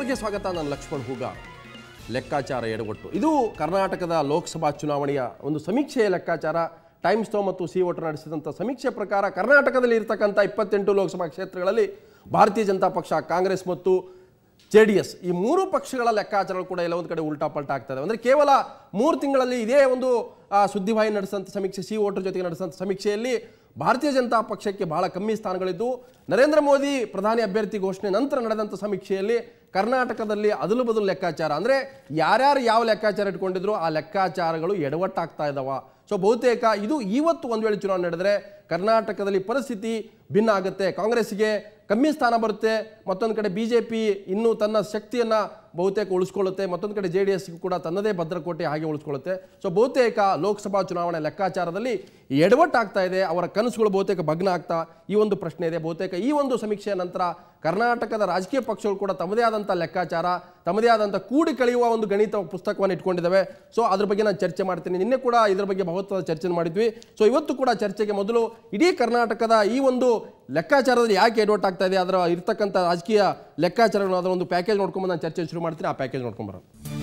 ನೋಡ್ಗೆ ಸ್ವಾಗತ ನಾನು ಲಕ್ಷ್ಮಣ್ ಹೂಗ ಲೆಕ್ಕಾಚಾರ ಎಡಗೊಟ್ಟು ಇದು ಕರ್ನಾಟಕದ ಲೋಕಸಭಾ ಚುನಾವಣೆಯ ಒಂದು ಸಮೀಕ್ಷೆಯ ಲೆಕ್ಕಾಚಾರ ಟೈಮ್ಸ್ ಟೋ ಮತ್ತು ಸಿ ವೋಟರ್ ನಡೆಸಿದಂಥ ಸಮೀಕ್ಷೆ ಪ್ರಕಾರ ಕರ್ನಾಟಕದಲ್ಲಿ ಇರತಕ್ಕಂಥ ಇಪ್ಪತ್ತೆಂಟು ಲೋಕಸಭಾ ಕ್ಷೇತ್ರಗಳಲ್ಲಿ ಭಾರತೀಯ ಜನತಾ ಪಕ್ಷ ಕಾಂಗ್ರೆಸ್ ಮತ್ತು ಜೆ ಡಿ ಎಸ್ ಈ ಮೂರು ಪಕ್ಷಗಳ ಲೆಕ್ಕಾಚಾರಗಳು ಕೂಡ ಎಲ್ಲ ಒಂದು ಕಡೆ ಉಲ್ಟಾ ಪಲ್ಟಾ ಆಗ್ತದೆ ಅಂದರೆ ಕೇವಲ ಮೂರು ತಿಂಗಳಲ್ಲಿ ಇದೇ ಒಂದು ಆ, ಸುದ್ದಿವಾಹಿ ನಡೆಸಿದಂಥ ಸಮೀಕ್ಷೆ ಸಿ ವೋಟರ್ ಜೊತೆಗೆ ನಡೆಸಿದಂಥ ಸಮೀಕ್ಷೆಯಲ್ಲಿ ಭಾರತೀಯ ಜನತಾ ಪಕ್ಷಕ್ಕೆ ಬಹಳ ಕಮ್ಮಿ ಸ್ಥಾನಗಳಿದ್ದು ನರೇಂದ್ರ ಮೋದಿ ಪ್ರಧಾನಿ ಅಭ್ಯರ್ಥಿ ಘೋಷಣೆ ನಂತರ ನಡೆದಂಥ ಸಮೀಕ್ಷೆಯಲ್ಲಿ ಕರ್ನಾಟಕದಲ್ಲಿ ಅದಲು ಬದಲು ಲೆಕ್ಕಾಚಾರ ಅಂದರೆ ಯಾರ್ಯಾರು ಯಾವ ಲೆಕ್ಕಾಚಾರ ಇಟ್ಕೊಂಡಿದ್ರು ಆ ಲೆಕ್ಕಾಚಾರಗಳು ಎಡವಟ್ಟಾಗ್ತಾ ಇದ್ದಾವ ಸೊ ಬಹುತೇಕ ಇದು ಇವತ್ತು ಒಂದು ವೇಳೆ ಚುನಾವಣೆ ನಡೆದರೆ ಕರ್ನಾಟಕದಲ್ಲಿ ಪರಿಸ್ಥಿತಿ ಭಿನ್ನ ಆಗುತ್ತೆ ಕಾಂಗ್ರೆಸ್ಗೆ ಕಮ್ಮಿ ಸ್ಥಾನ ಬರುತ್ತೆ ಮತ್ತೊಂದು ಕಡೆ ಬಿ ಜೆ ಪಿ ಇನ್ನೂ ತನ್ನ ಶಕ್ತಿಯನ್ನು ಬಹುತೇಕ ಉಳಿಸ್ಕೊಳ್ಳುತ್ತೆ ಮತ್ತೊಂದು ಕಡೆ ಜೆ ಡಿ ಎಸ್ಗೂ ಕೂಡ ತನ್ನದೇ ಭದ್ರಕೋಟೆ ಹಾಗೆ ಉಳಿಸ್ಕೊಳ್ಳುತ್ತೆ ಸೊ ಬಹುತೇಕ ಲೋಕಸಭಾ ಚುನಾವಣೆ ಲೆಕ್ಕಾಚಾರದಲ್ಲಿ ಎಡವಟ್ಟಾಗ್ತಾ ಇದೆ ಅವರ ಕನಸುಗಳು ಬಹುತೇಕ ಭಗ್ನ ಆಗ್ತಾ ಈ ಒಂದು ಪ್ರಶ್ನೆ ಇದೆ ಬಹುತೇಕ ಈ ಒಂದು ಸಮೀಕ್ಷೆಯ ನಂತರ ಕರ್ನಾಟಕದ ರಾಜಕೀಯ ಪಕ್ಷಗಳು ಕೂಡ ತಮ್ಮದೇ ಆದಂಥ ಲೆಕ್ಕಾಚಾರ ತಮ್ಮದೇ ಆದಂಥ ಕೂಡಿ ಕಳೆಯುವ ಒಂದು ಗಣಿತ ಪುಸ್ತಕವನ್ನು ಇಟ್ಕೊಂಡಿದ್ದಾವೆ ಸೊ ಅದ್ರ ಬಗ್ಗೆ ನಾನು ಚರ್ಚೆ ಮಾಡ್ತೀನಿ ನಿನ್ನೆ ಕೂಡ ಇದ್ರ ಬಗ್ಗೆ ಮಹತ್ವದ ಚರ್ಚೆ ಮಾಡಿದ್ವಿ ಸೊ ಇವತ್ತು ಕೂಡ ಚರ್ಚೆಗೆ ಮೊದಲು ಇಡೀ ಕರ್ನಾಟಕದ ಈ ಒಂದು ಲೆಕ್ಕಾಚಾರದಲ್ಲಿ ಯಾಕೆ ಎಡವಟ್ ಆಗ್ತಾ ಇದೆ ಅದರ ಇರ್ತಕ್ಕಂಥ ರಾಜಕೀಯ ಲೆಕ್ಕಾಚಾರಗಳು ಅದರ ಒಂದು ಪ್ಯಾಕೇಜ್ ನೋಡ್ಕೊಂಡು ನಾನು ಚರ್ಚೆ ಶುರು ಮಾಡ್ತೀನಿ ಆ ಪ್ಯಾಕೇಜ್ ನೋಡ್ಕೊಂಬರೋಣ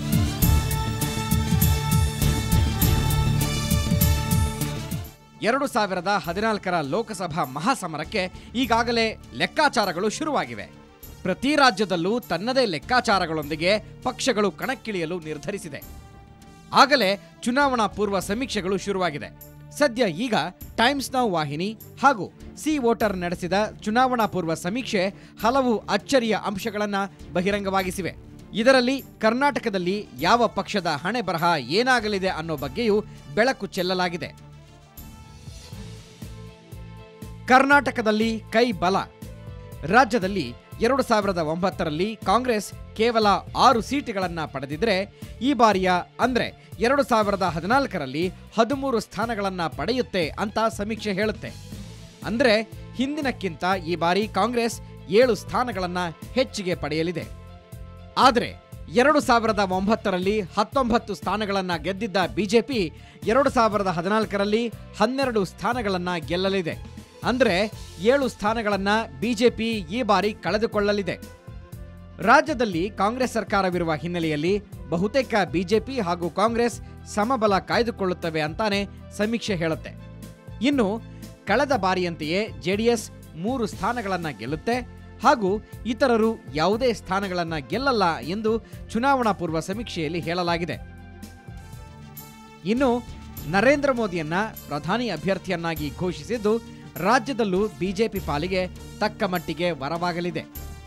ಎರಡು ಸಾವಿರದ ಹದಿನಾಲ್ಕರ ಲೋಕಸಭಾ ಮಹಾಸಮರಕ್ಕೆ ಈಗಾಗಲೇ ಲೆಕ್ಕಾಚಾರಗಳು ಶುರುವಾಗಿವೆ ಪ್ರತಿ ರಾಜ್ಯದಲ್ಲೂ ತನ್ನದೇ ಲೆಕ್ಕಾಚಾರಗಳೊಂದಿಗೆ ಪಕ್ಷಗಳು ಕಣಕ್ಕಿಳಿಯಲು ನಿರ್ಧರಿಸಿದೆ ಆಗಲೇ ಚುನಾವಣಾ ಪೂರ್ವ ಸಮೀಕ್ಷೆಗಳು ಶುರುವಾಗಿದೆ ಸದ್ಯ ಈಗ ಟೈಮ್ಸ್ ನೌ ವಾಹಿನಿ ಹಾಗೂ ಸಿ ವೋಟರ್ ನಡೆಸಿದ ಚುನಾವಣಾ ಪೂರ್ವ ಸಮೀಕ್ಷೆ ಹಲವು ಅಚ್ಚರಿಯ ಅಂಶಗಳನ್ನು ಬಹಿರಂಗವಾಗಿಸಿವೆ ಇದರಲ್ಲಿ ಕರ್ನಾಟಕದಲ್ಲಿ ಯಾವ ಪಕ್ಷದ ಹಣೆ ಬರಹ ಏನಾಗಲಿದೆ ಅನ್ನೋ ಬಗ್ಗೆಯೂ ಬೆಳಕು ಚೆಲ್ಲಲಾಗಿದೆ ಕರ್ನಾಟಕದಲ್ಲಿ ಕೈ ಬಲ ರಾಜ್ಯದಲ್ಲಿ ಎರಡು ಸಾವಿರದ ಒಂಬತ್ತರಲ್ಲಿ ಕಾಂಗ್ರೆಸ್ ಕೇವಲ ಆರು ಸೀಟುಗಳನ್ನ ಪಡೆದಿದ್ರೆ ಈ ಬಾರಿಯ ಅಂದ್ರೆ ಎರಡು ಸಾವಿರದ ಹದಿನಾಲ್ಕರಲ್ಲಿ ಹದಿಮೂರು ಸ್ಥಾನಗಳನ್ನ ಪಡೆಯುತ್ತೆ ಅಂತ ಸಮೀಕ್ಷೆ ಹೇಳುತ್ತೆ ಅಂದ್ರೆ ಹಿಂದಿನಕ್ಕಿಂತ ಈ ಬಾರಿ ಕಾಂಗ್ರೆಸ್ ಏಳು ಸ್ಥಾನಗಳನ್ನ ಹೆಚ್ಚಿಗೆ ಪಡೆಯಲಿದೆ ಆದರೆ ಎರಡು ಸಾವಿರದ ಒಂಬತ್ತರಲ್ಲಿ ಹತ್ತೊಂಬತ್ತು ಸ್ಥಾನಗಳನ್ನ ಗೆದ್ದಿದ್ದ ಬಿಜೆಪಿ ಎರಡು ಸಾವಿರದ ಹದಿನಾಲ್ಕರಲ್ಲಿ ಹನ್ನೆರಡು ಸ್ಥಾನಗಳನ್ನ ಗೆಲ್ಲಲಿದೆ ಅಂದ್ರೆ ಏಳು ಸ್ಥಾನಗಳನ್ನ ಬಿಜೆಪಿ ಈ ಬಾರಿ ಕಳೆದುಕೊಳ್ಳಲಿದೆ ರಾಜ್ಯದಲ್ಲಿ ಕಾಂಗ್ರೆಸ್ ಸರ್ಕಾರವಿರುವ ಹಿನ್ನೆಲೆಯಲ್ಲಿ ಬಹುತೇಕ ಬಿಜೆಪಿ ಹಾಗೂ ಕಾಂಗ್ರೆಸ್ ಸಮಬಲ ಕಾಯ್ದುಕೊಳ್ಳುತ್ತವೆ ಅಂತಾನೆ ಸಮೀಕ್ಷೆ ಹೇಳುತ್ತೆ ಇನ್ನು ಕಳೆದ ಬಾರಿಯಂತೆಯೇ ಜೆಡಿಎಸ್ ಮೂರು ಸ್ಥಾನಗಳನ್ನ ಗೆಲ್ಲುತ್ತೆ ಹಾಗೂ ಇತರರು ಯಾವುದೇ ಸ್ಥಾನಗಳನ್ನ ಗೆಲ್ಲಲ್ಲ ಎಂದು ಚುನಾವಣಾ ಪೂರ್ವ ಸಮೀಕ್ಷೆಯಲ್ಲಿ ಹೇಳಲಾಗಿದೆ ಇನ್ನು ನರೇಂದ್ರ ಮೋದಿಯನ್ನ ಪ್ರಧಾನಿ ಅಭ್ಯರ್ಥಿಯನ್ನಾಗಿ ಘೋಷಿಸಿದ್ದು ರಾಜ್ಯದಲ್ಲೂ ಬಿಜೆಪಿ ಪಾಲಿಗೆ ತಕ್ಕ ಮಟ್ಟಿಗೆ ವರವಾಗಲಿದೆ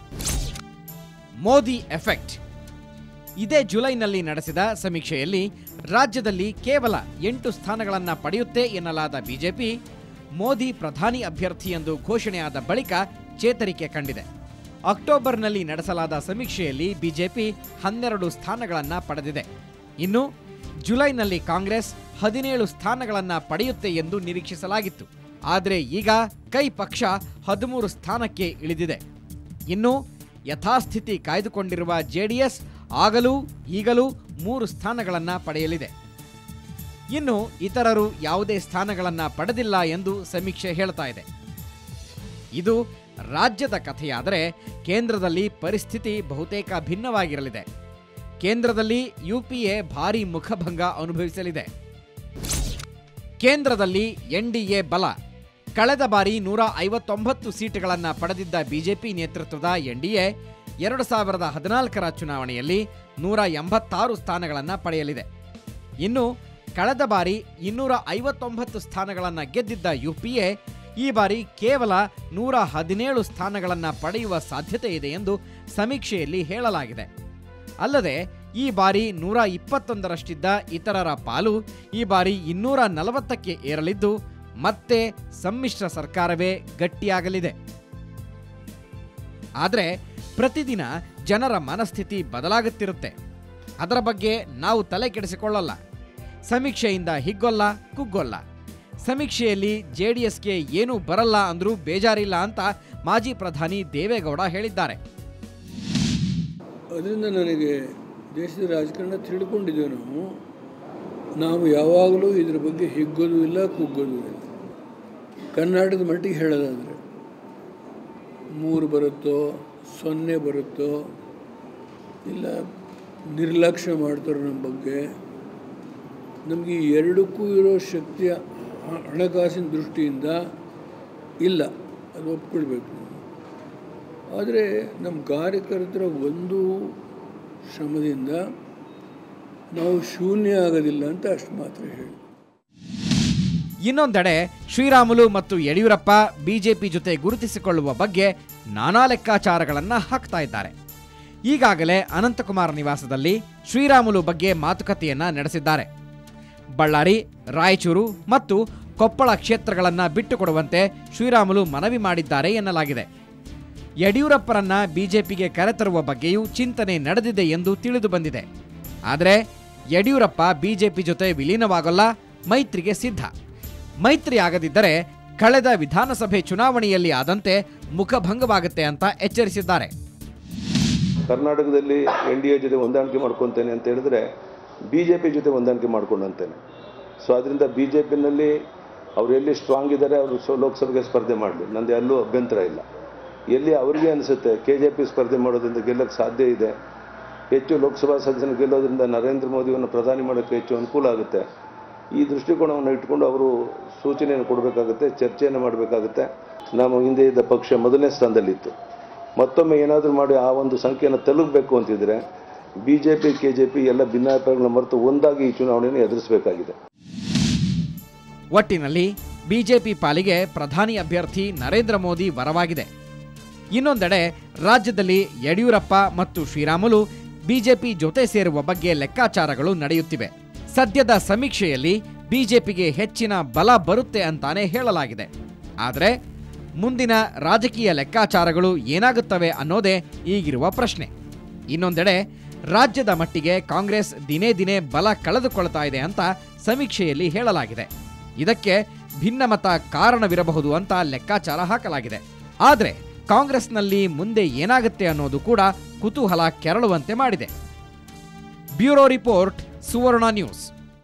ಮೋದಿ ಎಫೆಕ್ಟ್ ಇದೇ ಜುಲೈನಲ್ಲಿ ನಡೆಸಿದ ಸಮೀಕ್ಷೆಯಲ್ಲಿ ರಾಜ್ಯದಲ್ಲಿ ಕೇವಲ ಎಂಟು ಸ್ಥಾನಗಳನ್ನು ಪಡೆಯುತ್ತೆ ಎನ್ನಲಾದ ಬಿಜೆಪಿ ಮೋದಿ ಪ್ರಧಾನಿ ಅಭ್ಯರ್ಥಿ ಎಂದು ಘೋಷಣೆಯಾದ ಬಳಿಕ ಚೇತರಿಕೆ ಕಂಡಿದೆ ಅಕ್ಟೋಬರ್ನಲ್ಲಿ ನಡೆಸಲಾದ ಸಮೀಕ್ಷೆಯಲ್ಲಿ ಬಿಜೆಪಿ ಹನ್ನೆರಡು ಸ್ಥಾನಗಳನ್ನು ಪಡೆದಿದೆ ಇನ್ನು ಜುಲೈನಲ್ಲಿ ಕಾಂಗ್ರೆಸ್ ಹದಿನೇಳು ಸ್ಥಾನಗಳನ್ನು ಪಡೆಯುತ್ತೆ ಎಂದು ನಿರೀಕ್ಷಿಸಲಾಗಿತ್ತು ಆದರೆ ಈಗ ಕೈ ಪಕ್ಷ ಹದಿಮೂರು ಸ್ಥಾನಕ್ಕೆ ಇಳಿದಿದೆ ಇನ್ನು ಯಥಾಸ್ಥಿತಿ ಕಾಯ್ದುಕೊಂಡಿರುವ ಜೆಡಿಎಸ್ ಆಗಲೂ ಈಗಲೂ ಮೂರು ಸ್ಥಾನಗಳನ್ನು ಪಡೆಯಲಿದೆ ಇನ್ನು ಇತರರು ಯಾವುದೇ ಸ್ಥಾನಗಳನ್ನು ಪಡೆದಿಲ್ಲ ಎಂದು ಸಮೀಕ್ಷೆ ಹೇಳ್ತಾ ಇದೆ ಇದು ರಾಜ್ಯದ ಕಥೆಯಾದರೆ ಕೇಂದ್ರದಲ್ಲಿ ಪರಿಸ್ಥಿತಿ ಬಹುತೇಕ ಭಿನ್ನವಾಗಿರಲಿದೆ ಕೇಂದ್ರದಲ್ಲಿ ಯುಪಿಎ ಭಾರಿ ಮುಖಭಂಗ ಅನುಭವಿಸಲಿದೆ ಕೇಂದ್ರದಲ್ಲಿ ಎನ್ಡಿಎ ಬಲ ಕಳೆದ ಬಾರಿ ನೂರ ಐವತ್ತೊಂಬತ್ತು ಸೀಟುಗಳನ್ನು ಪಡೆದಿದ್ದ ಬಿಜೆಪಿ ನೇತೃತ್ವದ ಎನ್ಡಿಎ ಎರಡು ಸಾವಿರದ ಹದಿನಾಲ್ಕರ ಚುನಾವಣೆಯಲ್ಲಿ ನೂರ ಎಂಬತ್ತಾರು ಸ್ಥಾನಗಳನ್ನು ಪಡೆಯಲಿದೆ ಇನ್ನು ಕಳೆದ ಬಾರಿ ಇನ್ನೂರ ಐವತ್ತೊಂಬತ್ತು ಸ್ಥಾನಗಳನ್ನು ಗೆದ್ದಿದ್ದ ಯುಪಿಎ ಈ ಬಾರಿ ಕೇವಲ ನೂರ ಹದಿನೇಳು ಸ್ಥಾನಗಳನ್ನು ಪಡೆಯುವ ಸಾಧ್ಯತೆ ಇದೆ ಎಂದು ಸಮೀಕ್ಷೆಯಲ್ಲಿ ಹೇಳಲಾಗಿದೆ ಅಲ್ಲದೆ ಈ ಬಾರಿ ನೂರ ಇಪ್ಪತ್ತೊಂದರಷ್ಟಿದ್ದ ಇತರರ ಪಾಲು ಈ ಬಾರಿ ಇನ್ನೂರ ನಲವತ್ತಕ್ಕೆ ಏರಲಿದ್ದು ಮತ್ತೆ ಸಮ್ಮಿಶ್ರ ಸರ್ಕಾರವೇ ಗಟ್ಟಿಯಾಗಲಿದೆ ಆದರೆ ಪ್ರತಿದಿನ ಜನರ ಮನಸ್ಥಿತಿ ಬದಲಾಗುತ್ತಿರುತ್ತೆ ಅದರ ಬಗ್ಗೆ ನಾವು ತಲೆ ಕೆಡಿಸಿಕೊಳ್ಳಲ್ಲ ಸಮೀಕ್ಷೆಯಿಂದ ಹಿಗ್ಗೊಲ್ಲ ಕುಗ್ಗೊಲ್ಲ ಸಮೀಕ್ಷೆಯಲ್ಲಿ ಜೆ ಡಿ ಎಸ್ಗೆ ಏನೂ ಬರಲ್ಲ ಅಂದ್ರೂ ಬೇಜಾರಿಲ್ಲ ಅಂತ ಮಾಜಿ ಪ್ರಧಾನಿ ದೇವೇಗೌಡ ಹೇಳಿದ್ದಾರೆ ಅದರಿಂದ ನನಗೆ ದೇಶದ ರಾಜಕಾರಣ ತಿಳ್ಕೊಂಡಿದ್ದೇವೆ ನಾವು ನಾವು ಯಾವಾಗಲೂ ಇದ್ರ ಬಗ್ಗೆ ಹಿಗ್ಗೋದು ಇಲ್ಲ ಕುಗ್ಗೋದು ಇಲ್ಲ ಕರ್ನಾಟಕದ ಮಟ್ಟಿಗೆ ಹೇಳೋದಾದರೆ ಮೂರು ಬರುತ್ತೋ ಸೊನ್ನೆ ಬರುತ್ತೋ ಇಲ್ಲ ನಿರ್ಲಕ್ಷ್ಯ ಮಾಡ್ತಾರೆ ನಮ್ಮ ಬಗ್ಗೆ ನಮಗೆ ಈ ಎರಡಕ್ಕೂ ಇರೋ ಶಕ್ತಿಯ ಹ- ಹಣಕಾಸಿನ ದೃಷ್ಟಿಯಿಂದ ಇಲ್ಲ ಅದು ಒಪ್ಕೊಳ್ಬೇಕು ಆದರೆ ನಮ್ಮ ಕಾರ್ಯಕರ್ತರ ಒಂದು ಶ್ರಮದಿಂದ ನಾವು ಶೂನ್ಯ ಆಗೋದಿಲ್ಲ ಅಂತ ಅಷ್ಟು ಮಾತ್ರ ಹೇಳಿ ಇನ್ನೊಂದೆಡೆ ಶ್ರೀರಾಮುಲು ಮತ್ತು ಯಡಿಯೂರಪ್ಪ ಬಿಜೆಪಿ ಜೊತೆ ಗುರುತಿಸಿಕೊಳ್ಳುವ ಬಗ್ಗೆ ನಾನಾ ಲೆಕ್ಕಾಚಾರಗಳನ್ನ ಹಾಕ್ತಾ ಇದ್ದಾರೆ ಈಗಾಗಲೇ ಅನಂತಕುಮಾರ್ ನಿವಾಸದಲ್ಲಿ ಶ್ರೀರಾಮುಲು ಬಗ್ಗೆ ಮಾತುಕತೆಯನ್ನ ನಡೆಸಿದ್ದಾರೆ ಬಳ್ಳಾರಿ ರಾಯಚೂರು ಮತ್ತು ಕೊಪ್ಪಳ ಕ್ಷೇತ್ರಗಳನ್ನ ಬಿಟ್ಟುಕೊಡುವಂತೆ ಶ್ರೀರಾಮುಲು ಮನವಿ ಮಾಡಿದ್ದಾರೆ ಎನ್ನಲಾಗಿದೆ ಯಡಿಯೂರಪ್ಪರನ್ನ ಬಿಜೆಪಿಗೆ ಕರೆತರುವ ಬಗ್ಗೆಯೂ ಚಿಂತನೆ ನಡೆದಿದೆ ಎಂದು ತಿಳಿದು ಬಂದಿದೆ ಆದರೆ ಯಡಿಯೂರಪ್ಪ ಬಿಜೆಪಿ ಜೊತೆ ವಿಲೀನವಾಗಲ್ಲ ಮೈತ್ರಿಗೆ ಸಿದ್ಧ ಮೈತ್ರಿ ಆಗದಿದ್ದರೆ ಕಳೆದ ವಿಧಾನಸಭೆ ಚುನಾವಣೆಯಲ್ಲಿ ಆದಂತೆ ಮುಖಭಂಗವಾಗುತ್ತೆ ಅಂತ ಎಚ್ಚರಿಸಿದ್ದಾರೆ ಕರ್ನಾಟಕದಲ್ಲಿ ಎನ್ ಡಿ ಎ ಜೊತೆ ಹೊಂದಾಣಿಕೆ ಮಾಡ್ಕೊತೇನೆ ಅಂತ ಹೇಳಿದ್ರೆ ಬಿ ಜೆ ಪಿ ಜೊತೆ ಹೊಂದಾಣಿಕೆ ಮಾಡ್ಕೊಂಡಂತೇನೆ ಸೊ ಅದರಿಂದ ಬಿ ಜೆ ಪಿನಲ್ಲಿ ಅವ್ರು ಎಲ್ಲಿ ಸ್ಟ್ರಾಂಗ್ ಇದ್ದಾರೆ ಅವರು ಸೊ ಲೋಕಸಭೆಗೆ ಸ್ಪರ್ಧೆ ಮಾಡಲಿ ನಂದು ಎಲ್ಲೂ ಅಭ್ಯಂತರ ಇಲ್ಲ ಎಲ್ಲಿ ಅವರಿಗೆ ಅನಿಸುತ್ತೆ ಕೆ ಜೆ ಪಿ ಸ್ಪರ್ಧೆ ಮಾಡೋದ್ರಿಂದ ಗೆಲ್ಲಕ್ಕೆ ಸಾಧ್ಯ ಇದೆ ಹೆಚ್ಚು ಲೋಕಸಭಾ ಸದಸ್ಯನ ಗೆಲ್ಲೋದ್ರಿಂದ ನರೇಂದ್ರ ಮೋದಿಯನ್ನು ಪ್ರಧಾನಿ ಮಾಡೋಕ್ಕೆ ಹೆಚ್ಚು ಅನುಕೂಲ ಆಗುತ್ತೆ ಈ ದೃಷ್ಟಿಕೋನವನ್ನು ಇಟ್ಕೊಂಡು ಅವರು ಸೂಚನೆಯನ್ನು ಕೊಡಬೇಕಾಗುತ್ತೆ ಚರ್ಚೆಯನ್ನು ಮಾಡಬೇಕಾಗುತ್ತೆ ನಾವು ಹಿಂದೆ ಇದ್ದ ಪಕ್ಷ ಮೊದಲನೇ ಸ್ಥಾನದಲ್ಲಿತ್ತು ಮತ್ತೊಮ್ಮೆ ಏನಾದರೂ ಮಾಡಿ ಆ ಒಂದು ಸಂಖ್ಯೆಯನ್ನು ತಲುಪಬೇಕು ಅಂತಿದ್ರೆ B J P K J P ಎಲ್ಲ ಭಿನ್ನಾಭಿಪ್ರಾಯಗಳನ್ನ ಮರೆತು ಒಂದಾಗಿ ಈ ಚುನಾವಣೆಯನ್ನು ಎದುರಿಸಬೇಕಾಗಿದೆ ಒಟ್ಟಿನಲ್ಲಿ ಬಿಜೆಪಿ ಪಾಲಿಗೆ ಪ್ರಧಾನಿ ಅಭ್ಯರ್ಥಿ ನರೇಂದ್ರ ಮೋದಿ ವರವಾಗಿದೆ ಇನ್ನೊಂದೆಡೆ ರಾಜ್ಯದಲ್ಲಿ ಯಡಿಯೂರಪ್ಪ ಮತ್ತು ಶ್ರೀರಾಮುಲು ಬಿಜೆಪಿ ಜೊತೆ ಸೇರುವ ಬಗ್ಗೆ ಲೆಕ್ಕಾಚಾರಗಳು ನಡೆಯುತ್ತಿವೆ ಸದ್ಯದ ಸಮೀಕ್ಷೆಯಲ್ಲಿ ಬಿಜೆಪಿಗೆ ಹೆಚ್ಚಿನ ಬಲ ಬರುತ್ತೆ ಅಂತಾನೆ ಹೇಳಲಾಗಿದೆ ಆದರೆ ಮುಂದಿನ ರಾಜಕೀಯ ಲೆಕ್ಕಾಚಾರಗಳು ಏನಾಗುತ್ತವೆ ಅನ್ನೋದೇ ಈಗಿರುವ ಪ್ರಶ್ನೆ ಇನ್ನೊಂದೆಡೆ ರಾಜ್ಯದ ಮಟ್ಟಿಗೆ ಕಾಂಗ್ರೆಸ್ ದಿನೇ ದಿನೇ ಬಲ ಕಳೆದುಕೊಳ್ತಾ ಇದೆ ಅಂತ ಸಮೀಕ್ಷೆಯಲ್ಲಿ ಹೇಳಲಾಗಿದೆ ಇದಕ್ಕೆ ಭಿನ್ನಮತ ಕಾರಣವಿರಬಹುದು ಅಂತ ಲೆಕ್ಕಾಚಾರ ಹಾಕಲಾಗಿದೆ ಆದರೆ ಕಾಂಗ್ರೆಸ್ನಲ್ಲಿ ಮುಂದೆ ಏನಾಗುತ್ತೆ ಅನ್ನೋದು ಕೂಡ ಕುತೂಹಲ ಕೆರಳುವಂತೆ ಮಾಡಿದೆ bureau report Suvarna news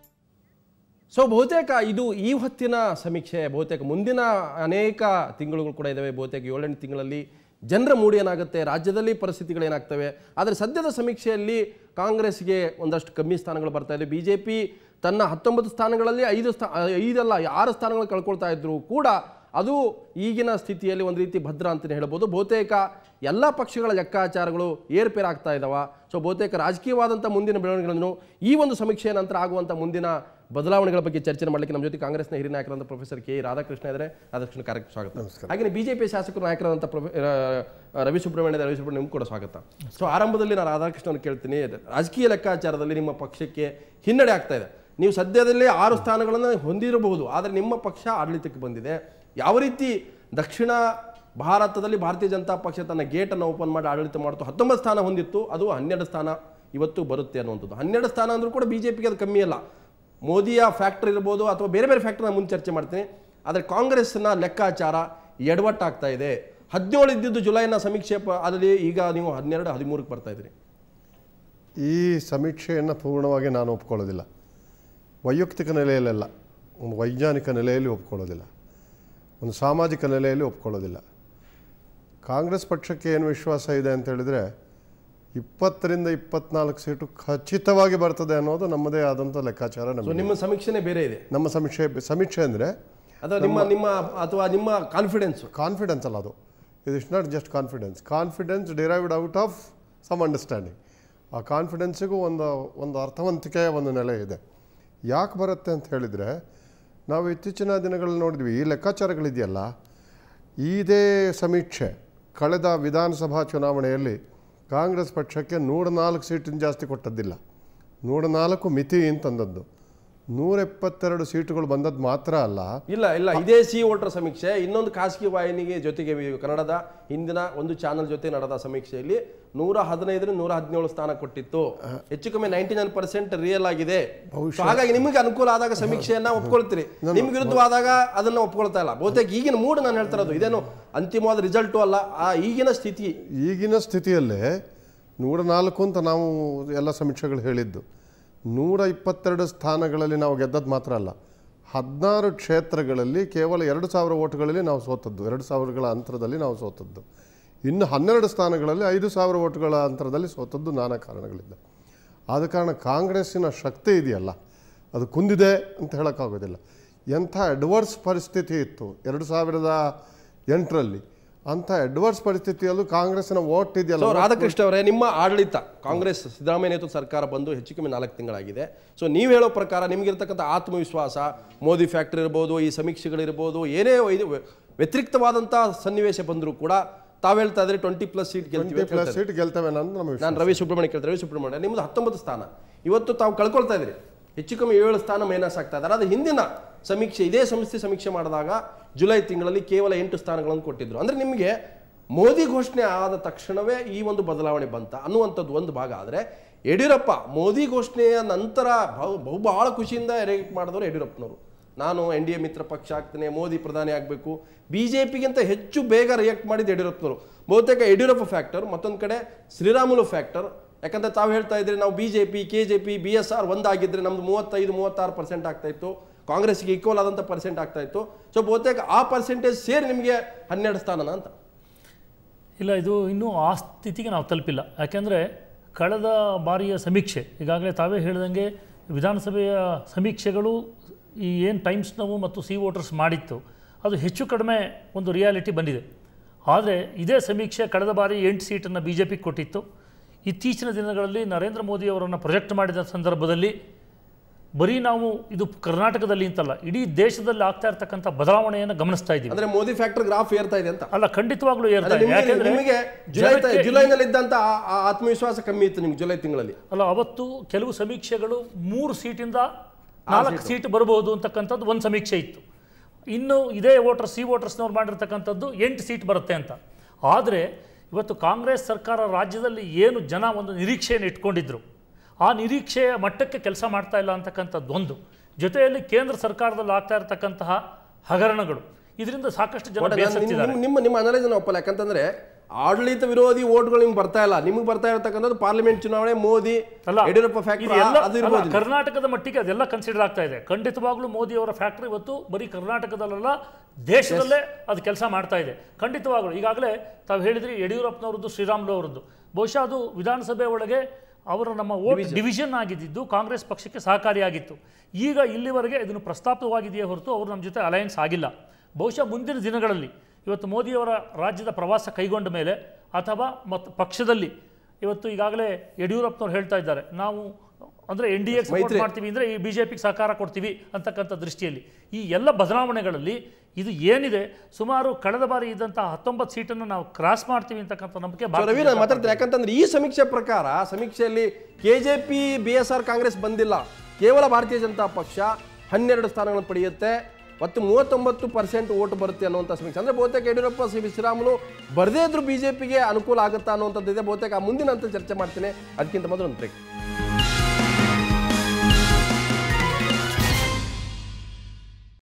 so ಬಹುತೇಕ ಇದು ಈ ಹೊತ್ತಿನ ಸಮೀಕ್ಷೆ ಬಹುತೇಕ ಮುಂದಿನ ಅನೇಕ ತಿಂಗಳುಗಳು ಕೂಡ ಇದ್ದಾವೆ ಬಹುತೇಕ ಏಳೆಂಟು ತಿಂಗಳಲ್ಲಿ ಜನರ ಮೂಡಿ ಏನಾಗುತ್ತೆ ರಾಜ್ಯದಲ್ಲಿ ಪರಿಸ್ಥಿತಿಗಳು ಏನಾಗ್ತವೆ ಆದರೆ ಸದ್ಯದ ಸಮೀಕ್ಷೆಯಲ್ಲಿ ಕಾಂಗ್ರೆಸ್ಗೆ ಒಂದಷ್ಟು ಕಮ್ಮಿ ಸ್ಥಾನಗಳು ಬರ್ತಾ ಇದೆ ಬಿ ಜೆ ಪಿ ತನ್ನ ಹತ್ತೊಂಬತ್ತು ಸ್ಥಾನಗಳಲ್ಲಿ ಐದು ಸ್ಥಾ ಐದಲ್ಲ ಆರು ಸ್ಥಾನಗಳು ಕಳ್ಕೊಳ್ತಾ ಇದ್ರು ಕೂಡ ಅದು ಈಗಿನ ಸ್ಥಿತಿಯಲ್ಲಿ ಒಂದು ರೀತಿ ಭದ್ರ ಅಂತಲೇ ಹೇಳ್ಬೋದು ಬಹುತೇಕ ಎಲ್ಲ ಪಕ್ಷಗಳ ಲೆಕ್ಕಾಚಾರಗಳು ಏರ್ಪೇರಾಗ್ತಾ ಇದ್ದಾವ ಸೊ ಬಹುತೇಕ ರಾಜಕೀಯವಾದಂಥ ಮುಂದಿನ ಬೆಳವಣಿಗೆಗಳನ್ನು ಈ ಒಂದು ಸಮೀಕ್ಷೆಯ ನಂತರ ಆಗುವಂಥ ಮುಂದಿನ ಬದಲಾವಣೆಗಳ ಬಗ್ಗೆ ಚರ್ಚೆ ಮಾಡಲಿಕ್ಕೆ ನಮ್ಮ ಜೊತೆ ಕಾಂಗ್ರೆಸ್ನ ಹಿರಿಯ ನಾಯಕರಾದಂಥ ಪ್ರೊಫೆಸರ್ ಕೆ ರಾಧಾಕೃಷ್ಣ ಇದ್ದಾರೆ ರಾಧಾಕೃಷ್ಣ ಕಾರ್ಯಕ್ಕೆ ಸ್ವಾಗತ ಹಾಗೆ ಬಿಜೆಪಿ ಶಾಸಕರು ನಾಯಕರಾದಂಥ ಪ್ರೊಫೆ ಆ, ರವಿ ಸುಬ್ರಹ್ಮಣ್ಯ ರವಿ ಸುಬ್ರಹ್ಮಣ್ಯ ನಿಮ್ಗೆ ಕೂಡ ಸ್ವಾಗತ ಸೊ ಆರಂಭದಲ್ಲಿ ನಾನು ರಾಧಾಕೃಷ್ಣನ್ ಕೇಳ್ತೀನಿ ರಾಜಕೀಯ ಲೆಕ್ಕಾಚಾರದಲ್ಲಿ ನಿಮ್ಮ ಪಕ್ಷಕ್ಕೆ ಹಿನ್ನಡೆ ಆಗ್ತಾ ಇದೆ ನೀವು ಸದ್ಯದಲ್ಲೇ ಆರು ಸ್ಥಾನಗಳನ್ನು ಹೊಂದಿರಬಹುದು ಆದರೆ ನಿಮ್ಮ ಪಕ್ಷ ಆಡಳಿತಕ್ಕೆ ಬಂದಿದೆ ಯಾವ ರೀತಿ ದಕ್ಷಿಣ ಭಾರತದಲ್ಲಿ ಭಾರತೀಯ ಜನತಾ ಪಕ್ಷ ತನ್ನ ಗೇಟನ್ನು ಓಪನ್ ಮಾಡಿ ಆಡಳಿತ ಮಾಡ್ತು ಹತ್ತೊಂಬತ್ತು ಸ್ಥಾನ ಹೊಂದಿತ್ತು ಅದು ಹನ್ನೆರಡು ಸ್ಥಾನ ಇವತ್ತು ಬರುತ್ತೆ ಅನ್ನುವಂಥದ್ದು ಹನ್ನೆರಡು ಸ್ಥಾನ ಅಂದರೂ ಕೂಡ ಬಿ ಜೆ ಪಿಗೆ ಅದು ಕಮ್ಮಿ ಅಲ್ಲ ಮೋದಿಯ ಫ್ಯಾಕ್ಟರ್ ಇರ್ಬೋದು ಅಥವಾ ಬೇರೆ ಬೇರೆ ಫ್ಯಾಕ್ಟರ್ ನಾನು ಮುಂದೆ ಚರ್ಚೆ ಮಾಡ್ತೀನಿ ಆದರೆ ಕಾಂಗ್ರೆಸ್ನ ಲೆಕ್ಕಾಚಾರ ಎಡವಟ್ಟಾಗ್ತಾ ಇದೆ ಹದಿನೇಳು ಇದ್ದಿದ್ದು ಜುಲೈನ ಸಮೀಕ್ಷೆ ಪ- ಅದರಲ್ಲಿ ಈಗ ನೀವು ಹನ್ನೆರಡು ಹದಿಮೂರಕ್ಕೆ ಬರ್ತಾ ಇದ್ದೀರಿ ಈ ಸಮೀಕ್ಷೆಯನ್ನು ಪೂರ್ಣವಾಗಿ ನಾನು ಒಪ್ಕೊಳ್ಳೋದಿಲ್ಲ ವೈಯಕ್ತಿಕ ನೆಲೆಯಲ್ಲೆಲ್ಲ ಒಂದು ವೈಜ್ಞಾನಿಕ ನೆಲೆಯಲ್ಲಿ ಒಪ್ಕೊಳ್ಳೋದಿಲ್ಲ ಒಂದು ಸಾಮಾಜಿಕ ನೆಲೆಯಲ್ಲಿ ಒಪ್ಕೊಳ್ಳೋದಿಲ್ಲ ಕಾಂಗ್ರೆಸ್ ಪಕ್ಷಕ್ಕೆ ಏನು ವಿಶ್ವಾಸ ಇದೆ ಅಂತ ಹೇಳಿದರೆ ಇಪ್ಪತ್ತರಿಂದ ಇಪ್ಪತ್ನಾಲ್ಕು ಸೀಟು ಖಚಿತವಾಗಿ ಬರ್ತದೆ ಅನ್ನೋದು ನಮ್ಮದೇ ಆದಂಥ ಲೆಕ್ಕಾಚಾರ ಸೊ ನಮಗೆ ನಿಮ್ಮ ಸಮೀಕ್ಷೆನೇ ಬೇರೆ ಇದೆ ನಮ್ಮ ಸಮೀಕ್ಷೆ ಸಮೀಕ್ಷೆ ಅಂದರೆ ಅಥವಾ ನಿಮ್ಮ ನಿಮ್ಮ ಅಥವಾ ನಿಮ್ಮ ಕಾನ್ಫಿಡೆನ್ಸ್ ಕಾನ್ಫಿಡೆನ್ಸ್ ಅಲ್ಲ ಅದು ಇದು is not just confidence confidence derived out of some understanding ಆ ಕಾನ್ಫಿಡೆನ್ಸಿಗೂ ಒಂದು ಒಂದು ಅರ್ಥವಂತಿಕೆಯ ಒಂದು ನೆಲೆ ಇದೆ ಯಾಕೆ ಬರುತ್ತೆ ಅಂತ ಹೇಳಿದರೆ ನಾವು ಇತ್ತೀಚಿನ ದಿನಗಳಲ್ಲಿ ನೋಡಿದ್ವಿ ಈ ಲೆಕ್ಕಾಚಾರಗಳಿದೆಯಲ್ಲ ಇದೇ ಸಮೀಕ್ಷೆ ಕಳೆದ ವಿಧಾನಸಭಾ ಚುನಾವಣೆಯಲ್ಲಿ ಕಾಂಗ್ರೆಸ್ ಪಕ್ಷಕ್ಕೆ ನೂರ ನಾಲ್ಕು ಸೀಟಿನ ಜಾಸ್ತಿ ಕೊಟ್ಟದ್ದಿಲ್ಲ ನೂರ ನಾಲ್ಕು ಮಿತಿ ಅಂತಂದದ್ದು ನೂರ ಎಪ್ಪತ್ತೆರಡು ಸೀಟುಗಳು ಬಂದದ್ದು ಮಾತ್ರ ಅಲ್ಲ ಇಲ್ಲ ಇಲ್ಲ ಇದೇ ಸಿ ವೋಟರ್ ಸಮೀಕ್ಷೆ ಇನ್ನೊಂದು ಖಾಸಗಿ ವಾಹಿನಿಗೆ ಜೊತೆಗೆ ವಿ- ಕನ್ನಡದ ಹಿಂದಿನ ಒಂದು ಚಾನಲ್ ಜೊತೆ ನಡೆದ ಸಮೀಕ್ಷೆಯಲ್ಲಿ ನೂರ ಹದಿನೈದರಿಂದ ನೂರ ಹದಿನೇಳು ಸ್ಥಾನ ಕೊಟ್ಟಿತ್ತು ಹೆಚ್ಚು ಕಮ್ಮಿ ನೈಂಟಿ ನೈನ್ ಪರ್ಸೆಂಟ್ ರಿಯಲ್ ಆಗಿದೆ So ಹಾಗಾಗಿ ನಿಮಗೆ ಅನುಕೂಲ ಆದಾಗ ಸಮೀಕ್ಷೆಯನ್ನ ಒಪ್ಕೊಳ್ತೀರಿ ನಿಮ್ಗೆ ವಿರುದ್ಧವಾದಾಗ ಅದನ್ನ ಒಪ್ಕೊಳ್ತಾ ಇಲ್ಲ ಬಹುತೇಕ ಈಗಿನ ಮೂಡ್ ನಾನು ಹೇಳ್ತಾ ಇರೋದು ಇದೇನು ಅಂತಿಮವಾದ ರಿಸಲ್ಟು ಅಲ್ಲ ಆ ಈಗಿನ ಸ್ಥಿತಿ ಈಗಿನ ಸ್ಥಿತಿಯಲ್ಲೇ ನೂರ ನಾಲ್ಕು ಅಂತ ನಾವು ಎಲ್ಲ ಸಮೀಕ್ಷೆಗಳು ಹೇಳಿದ್ದು ನೂರ ಇಪ್ಪತ್ತೆರಡು ಸ್ಥಾನಗಳಲ್ಲಿ ನಾವು ಗೆದ್ದದ್ದು ಮಾತ್ರ ಅಲ್ಲ ಹದಿನಾರು ಕ್ಷೇತ್ರಗಳಲ್ಲಿ ಕೇವಲ ಎರಡು ಸಾವಿರ ಓಟ್ಗಳಲ್ಲಿ ನಾವು ಸೋತದ್ದು ಎರಡು ಸಾವಿರಗಳ ಅಂತರದಲ್ಲಿ ನಾವು ಸೋತದ್ದು ಇನ್ನು ಹನ್ನೆರಡು ಸ್ಥಾನಗಳಲ್ಲಿ ಐದು ಸಾವಿರ ಓಟ್ಗಳ ಅಂತರದಲ್ಲಿ ಸೋತದ್ದು ನಾನಾ ಕಾರಣಗಳಿಂದ ಆದ ಕಾರಣ ಕಾಂಗ್ರೆಸ್ಸಿನ ಶಕ್ತಿ ಇದೆಯಲ್ಲ ಅದು ಕುಂದಿದೆ ಅಂತ ಹೇಳೋಕ್ಕಾಗೋದಿಲ್ಲ ಎಂಥ ಅಡ್ವರ್ಸ್ ಪರಿಸ್ಥಿತಿ ಇತ್ತು ಎರಡು ಸಾವಿರದ ಎಂಟರಲ್ಲಿ ಅಂಥ ಅಡ್ವರ್ಸ್ ಪರಿಸ್ಥಿತಿಯಲ್ಲೂ ಕಾಂಗ್ರೆಸ್ಸಿನ ಓಟ್ ಸೊ ಇದೆಯಲ್ಲ ರಾಧಾಕೃಷ್ಣ ಅವರೇ ನಿಮ್ಮ ಆಡಳಿತ ಕಾಂಗ್ರೆಸ್ ಸಿದ್ದರಾಮಯ್ಯ ನೇತೃತ್ವ ಸರ್ಕಾರ ಬಂದು ಹೆಚ್ಚು ಕಮ್ಮಿ ನಾಲ್ಕು ತಿಂಗಳಾಗಿದೆ ಸೊ ನೀವು ಹೇಳೋ ಪ್ರಕಾರ ನಿಮಗಿರ್ತಕ್ಕಂಥ ಆತ್ಮವಿಶ್ವಾಸ ಮೋದಿ ಫ್ಯಾಕ್ಟ್ರಿ ಇರ್ಬೋದು ಈ ಸಮೀಕ್ಷೆಗಳಿರ್ಬೋದು ಏನೇ ಇದು ವ್ಯತಿರಿಕ್ತವಾದಂಥ ಸನ್ನಿವೇಶ ಬಂದರೂ ಕೂಡ ತಾವು ಹೇಳ್ತಾ ಇದ್ರೆ ಟ್ವೆಂಟಿ ಪ್ಲಸ್ ಸೀಟ್ ಗೆಲ್ತೀವಿ ಟ್ವೆಂಟಿ ಅಂತ ಪ್ಲಸ್ ಹೇಳ್ತಾ ಇದ್ದೀರಿ. ಸೀಟ್ ಗೆಲ್ತೇವೆ ಅನ್ನೋದು ನಮ್ಮ ವಿಶ್ವಾಸ. ನಾನು ರವಿ ಸುಬ್ರಹ್ಮಣ್ಯ ಕೇಳ್ತಾರೆ ರವಿ ಸುಬ್ರಹ್ಮಣ್ಯ ನಿಮ್ದು ಹತ್ತೊಂಬತ್ತು ಸ್ಥಾನ ಇವತ್ತು ತಾವು ಕಳ್ಕೊಳ್ತಾ ಇದ್ರಿ ಹೆಚ್ಚು ಕಮ್ಮಿ ಏಳು ಸ್ಥಾನ ಮೈನಸ್ ಆಗ್ತಾ ಇದ್ದಾರೆ ಅದು ಹಿಂದಿನ ಸಮೀಕ್ಷೆ ಇದೇ ಸಂಸ್ಥೆ ಸಮೀಕ್ಷೆ ಮಾಡಿದಾಗ ಜುಲೈ ತಿಂಗಳಲ್ಲಿ ಕೇವಲ ಎಂಟು ಸ್ಥಾನಗಳನ್ನು ಕೊಟ್ಟಿದ್ರು ಅಂದ್ರೆ ನಿಮಗೆ ಮೋದಿ ಘೋಷಣೆ ಆದ ತಕ್ಷಣವೇ ಈ ಒಂದು ಬದಲಾವಣೆ ಬಂತ ಅನ್ನುವಂಥದ್ದು ಒಂದು ಭಾಗ ಆದರೆ ಯಡಿಯೂರಪ್ಪ ಮೋದಿ ಘೋಷಣೆಯ ನಂತರ ಬಹು ಬಹು ಬಹಳ ಖುಷಿಯಿಂದ ರಿಯಾಕ್ಟ್ ಮಾಡಿದವರು ಯಡಿಯೂರಪ್ಪನವರು ನಾನು ಎನ್ ಡಿ ಎ ಮಿತ್ರ ಪಕ್ಷ ಆಗ್ತೇನೆ ಮೋದಿ ಪ್ರಧಾನಿ ಆಗಬೇಕು ಬಿ ಜೆ ಪಿಗಿಂತ ಹೆಚ್ಚು ಬೇಗ ರಿಯಾಕ್ಟ್ ಮಾಡಿದ್ದು ಯಡಿಯೂರಪ್ಪನವರು ಬಹುತೇಕ ಯಡಿಯೂರಪ್ಪ ಫ್ಯಾಕ್ಟರ್ ಮತ್ತೊಂದು ಕಡೆ ಶ್ರೀರಾಮುಲು ಫ್ಯಾಕ್ಟರ್ ಯಾಕಂದ್ರೆ ತಾವು ಹೇಳ್ತಾ ಇದ್ರಿ ನಾವು B J P K J P B S R ಒಂದಾಗಿದ್ರೆ ನಮ್ದು ಮೂವತ್ತೈದು ಮೂವತ್ತಾರು ಪರ್ಸೆಂಟ್ ಆಗ್ತಾ ಇತ್ತು ಕಾಂಗ್ರೆಸ್ಗೆ ಈಕ್ವಲ್ ಆದಂಥ ಪರ್ಸೆಂಟ್ ಆಗ್ತಾ ಇತ್ತು ಸೊ ಬಹುತೇಕ ಆ ಪರ್ಸೆಂಟೇಜ್ ಸೇರಿ ನಿಮಗೆ ಹನ್ನೆರಡು ಸ್ಥಾನನ ಅಂತ ಇಲ್ಲ ಇದು ಇನ್ನೂ ಆ ಸ್ಥಿತಿಗೆ ನಾವು ತಲುಪಿಲ್ಲ ಯಾಕೆಂದರೆ ಕಳೆದ ಬಾರಿಯ ಸಮೀಕ್ಷೆ ಈಗಾಗಲೇ ತಾವೇ ಹೇಳಿದಂಗೆ ವಿಧಾನಸಭೆಯ ಸಮೀಕ್ಷೆಗಳು ಈ ಏನು ಟೈಮ್ಸ್ ನಾವು ಮತ್ತು ಸಿ ವೋಟರ್ಸ್ ಮಾಡಿತ್ತು ಅದು ಹೆಚ್ಚು ಕಡಿಮೆ ಒಂದು ರಿಯಾಲಿಟಿ ಬಂದಿದೆ ಆದರೆ ಇದೇ ಸಮೀಕ್ಷೆ ಕಳೆದ ಬಾರಿ ಎಂಟು ಸೀಟನ್ನು ಬಿ ಜೆ ಪಿಗೆ ಕೊಟ್ಟಿತ್ತು ಇತ್ತೀಚಿನ ದಿನಗಳಲ್ಲಿ ನರೇಂದ್ರ ಮೋದಿ ಅವರನ್ನು ಪ್ರೊಜೆಕ್ಟ್ ಮಾಡಿದ ಸಂದರ್ಭದಲ್ಲಿ ಬರೀ ನಾವು ಇದು ಕರ್ನಾಟಕದಲ್ಲಿ ಅಂತಲ್ಲ ಇಡೀ ದೇಶದಲ್ಲಿ ಆಗ್ತಾ ಇರ್ತಕ್ಕಂಥ ಬದಲಾವಣೆಯನ್ನು ಗಮನಿಸ್ತಾ ಇದ್ದೀವಿ ಅಂದ್ರೆ ಮೋದಿ ಫ್ಯಾಕ್ಟರ್ ಗ್ರಾಫ್ ಏರ್ತಾ ಇದೆ ಅಂತ ಅಲ್ಲ ಖಂಡಿತವಾಗ್ಲೂ ಏರ್ತಾ ಅಂದ್ರೆ ಇದೆ ನಿಮಗೆ ಯಾಕೆಂದ್ರೆ ನಿಮಗೆ ಜುಲೈ ಜನಕ್ಕೆ ಜುಲೈನಲ್ಲಿ ಇದ್ದಂತ ಆ- ಆ ಆತ್ಮವಿಶ್ವಾಸ ಕಮ್ಮಿ ಇತ್ತು ನಿಮ್ಗೆ ಜುಲೈ ತಿಂಗಳಲ್ಲಿ ಅಲ್ಲ ಅವತ್ತು ಕೆಲವು ಸಮೀಕ್ಷೆಗಳು ಮೂರು ಸೀಟಿಂದ ನಾಲ್ಕು ಸೀಟ್ ಬರಬಹುದು ಅಂತಕ್ಕಂಥದ್ದು ಒಂದು ಸಮೀಕ್ಷೆ ಇತ್ತು ಇನ್ನು ಇದೇ ವೋಟರ್ ಸಿ ವೋಟರ್ಸ್ನವ್ರು ಮಾಡಿರ್ತಕ್ಕಂಥದ್ದು ಎಂಟು ಸೀಟ್ ಬರುತ್ತೆ ಅಂತ ಆದರೆ ಇವತ್ತು ಕಾಂಗ್ರೆಸ್ ಸರ್ಕಾರ ರಾಜ್ಯದಲ್ಲಿ ಏನು ಜನ ಒಂದು ನಿರೀಕ್ಷೆಯನ್ನು ಇಟ್ಕೊಂಡಿದ್ರು ಆ ನಿರೀಕ್ಷೆಯ ಮಟ್ಟಕ್ಕೆ ಕೆಲಸ ಮಾಡ್ತಾ ಇಲ್ಲ ಅಂತಕ್ಕಂಥದ್ದು ಒಂದು ಜೊತೆಯಲ್ಲಿ ಕೇಂದ್ರ ಸರ್ಕಾರದಲ್ಲಿ ಆಗ್ತಾ ಇರತಕ್ಕಂತಹ ಹಗರಣಗಳು ಇದರಿಂದ ಸಾಕಷ್ಟು ಜನ ಒಟ್ಟು ನಾನು ನಿಮ್- ಬೇಸತ್ತಿದ್ದಾರೆ ನಿಮ್- ನಿಮ್ಮ ನಿಮ್ಮ ಅನಲೈಸ್ ಒಪ್ಪಲ್ಲ ಯಾಕಂತಂದ್ರೆ ಆಡಳಿತ ವಿರೋಧಿ ಓಟ್ಗಳು ನಿಮ್ಗೆ ಬರ್ತಾ ಇಲ್ಲ ನಿಮ್ಗೆ ಬರ್ತಾ ಇರತಕ್ಕಂಥದ್ದು ಪಾರ್ಲಿಮೆಂಟ್ ಚುನಾವಣೆ ಮೋದಿ ಅಲ್ಲ ಯಡಿಯೂರಪ್ಪ ಇದು ಫ್ಯಾಕ್ಟರ್ ಎಲ್ಲ ಅದು ಅಲ್ಲ, ಇರ್ಬೋದು ಕರ್ನಾಟಕದ ಮಟ್ಟಿಗೆ ಅದೆಲ್ಲ ಕನ್ಸಿಡರ್ ಆಗ್ತಾ ಇದೆ ಖಂಡಿತವಾಗ್ಲೂ ಮೋದಿ ಅವರ ಫ್ಯಾಕ್ಟರಿ ಇವತ್ತು ಬರೀ ಕರ್ನಾಟಕದಲ್ಲ ದೇಶದಲ್ಲೇ ಅದು ಕೆಲಸ ಮಾಡ್ತಾ ಇದೆ ಖಂಡಿತವಾಗ್ಲೂ ಈಗಾಗಲೇ ತಾವು ಹೇಳಿದ್ರಿ ಯಡಿಯೂರಪ್ಪನವರದ್ದು ಶ್ರೀರಾಮ್ಲು ಅವರದ್ದು ಬಹುಶಃ ಅದು ವಿಧಾನಸಭೆ ಒಳಗೆ ಅವರ ನಮ್ಮ ವೋಟ್ ಡಿವಿಷನ್ ಆಗಿದ್ದು ಕಾಂಗ್ರೆಸ್ ಪಕ್ಷಕ್ಕೆ ಸಹಕಾರಿಯಾಗಿತ್ತು ಈಗ ಇಲ್ಲಿವರೆಗೆ ಇದನ್ನು ಪ್ರಸ್ತಾಪವಾಗಿದೆಯೇ ಹೊರತು ಅವರು ನಮ್ಮ ಜೊತೆ ಅಲಯನ್ಸ್ ಆಗಿಲ್ಲ ಬಹುಶಃ ಮುಂದಿನ ದಿನಗಳಲ್ಲಿ ಇವತ್ತು ಮೋದಿಯವರ ರಾಜ್ಯದ ಪ್ರವಾಸ ಕೈಗೊಂಡ ಮೇಲೆ ಅಥವಾ ಮತ್ತು ಪಕ್ಷದಲ್ಲಿ ಇವತ್ತು ಈಗಾಗಲೇ ಯಡಿಯೂರಪ್ಪನವ್ರು ಹೇಳ್ತಾ ಇದ್ದಾರೆ ನಾವು ಅಂದರೆ ಎನ್ ಡಿ ಎ ಸಪೋರ್ಟ್ ಮಾಡ್ತೀವಿ ಅಂದರೆ ಈ ಬಿ ಜೆ ಪಿಗೆ ಸಹಕಾರ ಕೊಡ್ತೀವಿ ಅಂತಕ್ಕಂಥ ದೃಷ್ಟಿಯಲ್ಲಿ ಈ ಎಲ್ಲ ಬದಲಾವಣೆಗಳಲ್ಲಿ ಇದು ಏನಿದೆ ಸುಮಾರು ಕಳೆದ ಬಾರಿ ಇದ್ದಂಥ ಹತ್ತೊಂಬತ್ತು ಸೀಟನ್ನು ನಾವು ಕ್ರಾಸ್ ಮಾಡ್ತೀವಿ ಅಂತಕ್ಕಂಥ ನಂಬಿಕೆ ಸೊ ಭಾರತೀಯ ರವಿ ನಾನು ಮಾತಾಡ್ತೀನಿ ಯಾಕಂತಂದ್ರೆ ಈ ಸಮೀಕ್ಷೆ ಪ್ರಕಾರ ಸಮೀಕ್ಷೆಯಲ್ಲಿ KJP B S R Congress ಬಂದಿಲ್ಲ ಕೇವಲ ಭಾರತೀಯ ಜನತಾ ಪಕ್ಷ ಹನ್ನೆರಡು ಸ್ಥಾನಗಳನ್ನು ಪಡೆಯುತ್ತೆ ಮತ್ತು ಮೂವತ್ತೊಂಬತ್ತು ಪರ್ಸೆಂಟ್ ಓಟ್ ಬರುತ್ತೆ ಅನ್ನುವಂಥ ಸಮೀಕ್ಷೆ ಅಂದ್ರೆ ಬಹುತೇಕ ಯಡಿಯೂರಪ್ಪ ಸಿ ಶ್ರೀರಾಮುಲು ಬರದೇ ಇದ್ರೂ ಬಿಜೆಪಿಗೆ ಅನುಕೂಲ ಆಗುತ್ತಾ ಅನ್ನುವಂಥದ್ದು ಇದೆ ಬಹುತೇಕ ಆ ಮುಂದಿನ ಅಂತ ಚರ್ಚೆ ಮಾಡ್ತೀನಿ ಅದಕ್ಕಿಂತ ಮೊದಲು ಒಂದು ಬ್ರೇಕ್